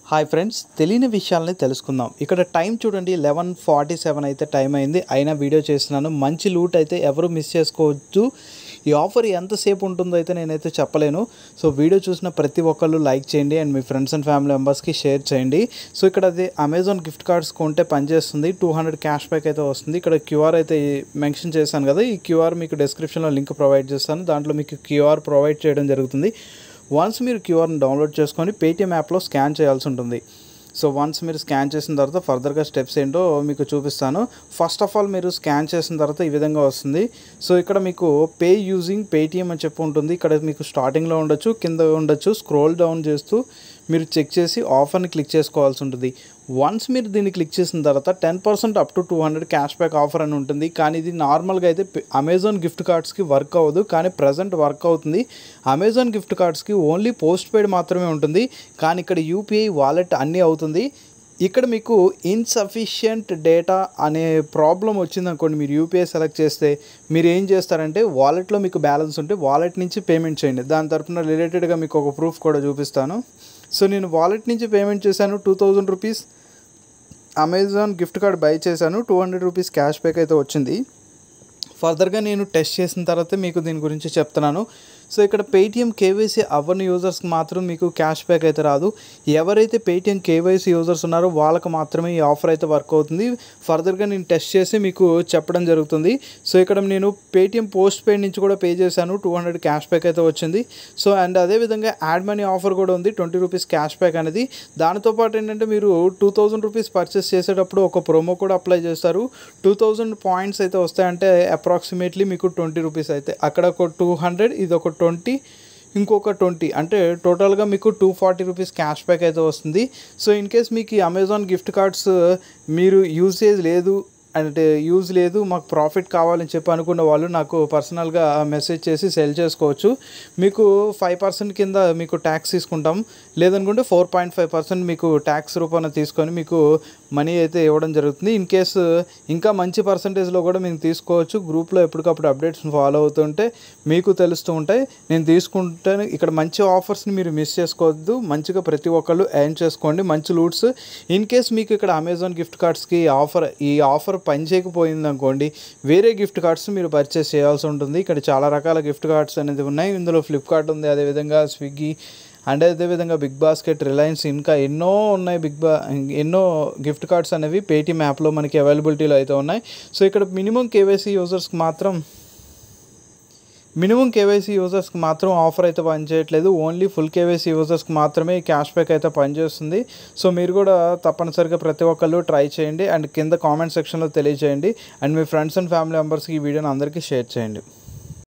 hi friends తెలియని విషయాలని తెలుసుకుందాం ఇక్కడ టైం చూడండి లెవెన్ ఫార్టీ సెవెన్ అయితే టైం అయింది అయినా వీడియో చేస్తున్నాను మంచి లూట్ అయితే ఎవరు మిస్ చేసుకోవచ్చు ఈ ఆఫర్ ఎంతసేపు ఉంటుందో అయితే నేనైతే చెప్పలేను సో వీడియో చూసిన ప్రతి ఒక్కళ్ళు లైక్ చేయండి అండ్ మీ ఫ్రెండ్స్ అండ్ ఫ్యామిలీ మెంబర్స్కి షేర్ చేయండి సో ఇక్కడ అది అమెజాన్ గిఫ్ట్ కార్డ్స్ కొంటే పనిచేస్తుంది టూ హండ్రెడ్ క్యాష్ బ్యాక్ అయితే వస్తుంది ఇక్కడ క్యూఆర్ అయితే మెన్షన్ చేశాను కదా ఈ క్యూఆర్ మీకు డిస్క్రిప్షన్లో లింక్ ప్రొవైడ్ చేస్తాను దాంట్లో మీకు క్యూఆర్ ప్రొవైడ్ చేయడం జరుగుతుంది వన్స్ మీరు క్యూఆర్ని డౌన్లోడ్ చేసుకొని పేటిఎం యాప్లో స్కాన్ చేయాల్సి ఉంటుంది సో వన్స్ మీరు స్కాన్ చేసిన తర్వాత ఫర్దర్గా స్టెప్స్ ఏంటో మీకు చూపిస్తాను ఫస్ట్ ఆఫ్ ఆల్ మీరు స్కాన్ చేసిన తర్వాత ఈ విధంగా వస్తుంది సో ఇక్కడ మీకు పే యూజింగ్ పేటిఎం అని చెప్పి ఉంటుంది ఇక్కడ మీకు స్టార్టింగ్లో ఉండొచ్చు కింద ఉండొచ్చు స్క్రోల్ డౌన్ చేస్తూ మీరు చెక్ చేసి ఆఫర్ని క్లిక్ చేసుకోవాల్సి ఉంటుంది వన్స్ మీరు దీన్ని క్లిక్ చేసిన తర్వాత ten percent up to two hundred cash back offer అని ఉంటుంది కానీ ఇది నార్మల్గా అయితే అమెజాన్ గిఫ్ట్ కార్డ్స్కి వర్క్ అవ్వదు కానీ ప్రజెంట్ వర్క్ అవుతుంది అమెజాన్ గిఫ్ట్ కార్డ్స్కి ఓన్లీ పోస్ట్ పెయిడ్ మాత్రమే ఉంటుంది కానీ ఇక్కడ యూపీఐ వాలెట్ అన్నీ అవుతుంది ఇక్కడ మీకు ఇన్సఫిషియంట్ డేటా అనే ప్రాబ్లం వచ్చిందనుకోండి మీరు యూపీఐ సెలెక్ట్ చేస్తే మీరు ఏం చేస్తారంటే వాలెట్లో మీకు బ్యాలెన్స్ ఉంటే వాలెట్ నుంచి పేమెంట్ చేయండి దాని తరఫున రిలేటెడ్గా మీకు ఒక ప్రూఫ్ కూడా చూపిస్తాను సో నేను వాలెట్ నుంచి పేమెంట్ చేశాను two thousand rupees Amazon gift card buy చేశాను two hundred rupees cash back అయితే వచ్చింది ఫర్దర్గా నేను టెస్ట్ చేసిన తర్వాత మీకు దీని గురించి చెప్తున్నాను సో ఇక్కడ పేటిఎం కేవైసీ అవ్వని యూజర్స్కి మాత్రం మీకు క్యాష్ బ్యాక్ అయితే రాదు ఎవరైతే పేటిఎం కేవైసీ యూజర్స్ ఉన్నారో వాళ్ళకి మాత్రమే ఈ ఆఫర్ అయితే వర్క్ అవుతుంది ఫర్దర్గా నేను టెస్ట్ చేసి మీకు చెప్పడం జరుగుతుంది సో ఇక్కడ నేను పేటిఎం పోస్ట్ పెయిడ్ నుంచి కూడా పే చేశాను టూ హండ్రెడ్ క్యాష్ బ్యాక్ అయితే వచ్చింది సో అండ్ అదేవిధంగా యాడ్ మనీ ఆఫర్ కూడా ఉంది ట్వంటీ రూపీస్ క్యాష్ బ్యాక్ అనేది దానితో పాటు ఏంటంటే మీరు టూ థౌజండ్ రూపీస్ పర్చేస్ చేసేటప్పుడు ఒక ప్రోమో కూడా అప్లై చేస్తారు టూ థౌజండ్ పాయింట్స్ అయితే వస్తాయంటే అప్రాక్సిమేట్లీ మీకు ట్వంటీ రూపీస్ అయితే అక్కడ ఒక టూ హండ్రెడ్ ఇది ఒక ట్వంటీ ఇంకొక ట్వంటీ అంటే టోటల్గా మీకు two forty rupees cash back అయితే వస్తుంది సో ఇన్ కేస్ మీకు ఈ అమెజాన్ గిఫ్ట్ కార్డ్స్ మీరు యూసేజ్ లేదు అంటే యూజ్ లేదు మాకు ప్రాఫిట్ కావాలని చెప్పి అనుకున్న వాళ్ళు నాకు పర్సనల్గా మెసేజ్ చేసి సెల్ చేసుకోవచ్చు మీకు ఫైవ్ పర్సెంట్ కింద మీకు ట్యాక్స్ తీసుకుంటాం లేదనుకుంటే ఫోర్ పాయింట్ ఫైవ్ పర్సెంట్ మీకు ట్యాక్స్ రూపాన తీసుకొని మీకు మనీ అయితే ఇవ్వడం జరుగుతుంది ఇన్ కేసు ఇంకా మంచి పర్సంటేజ్లో కూడా మేము తీసుకోవచ్చు గ్రూప్లో ఎప్పటికప్పుడు అప్డేట్స్ ఫాలో అవుతుంటే మీకు తెలుస్తూ ఉంటాయి నేను తీసుకుంటే ఇక్కడ మంచి ఆఫర్స్ని మీరు మిస్ చేసుకోవద్దు మంచిగా ప్రతి ఒక్కళ్ళు ఎర్న్ చేసుకోండి మంచి లూట్స్ ఇన్ కేస్ మీకు ఇక్కడ అమెజాన్ గిఫ్ట్ కార్డ్స్కి ఆఫర్ ఈ ఆఫర్ పని చేయకపోయింది అనుకోండి వేరే గిఫ్ట్ కార్డ్స్ మీరు పర్చేస్ చేయాల్సి ఉంటుంది ఇక్కడ చాలా రకాల గిఫ్ట్ కార్డ్స్ అనేది ఉన్నాయి ఇందులో ఫ్లిప్కార్ట్ ఉంది అదేవిధంగా స్విగ్గీ అండ్ అదేవిధంగా బిగ్ బాస్కెట్ రిలయన్స్ ఇంకా ఎన్నో ఉన్నాయి బిగ్ బా ఎన్నో గిఫ్ట్ కార్డ్స్ అనేవి పేటీఎం యాప్లో మనకి అవైలబిలిటీలో అయితే ఉన్నాయి సో ఇక్కడ మినిమం కేవైసీ యూజర్స్కి మాత్రం మినిమం కేవైసీ యూజర్స్కి మాత్రం ఆఫర్ అయితే పనిచేయట్లేదు ఓన్లీ ఫుల్ కేవైసీ యూజర్స్కి మాత్రమే క్యాష్ బ్యాక్ అయితే పనిచేస్తుంది సో మీరు కూడా తప్పనిసరిగా ప్రతి ఒక్కళ్ళు ట్రై చేయండి అండ్ కింద కామెంట్ సెక్షన్లో తెలియజేయండి అండ్ మీ ఫ్రెండ్స్ అండ్ ఫ్యామిలీ మెంబర్స్కి ఈ వీడియోని అందరికీ షేర్ చేయండి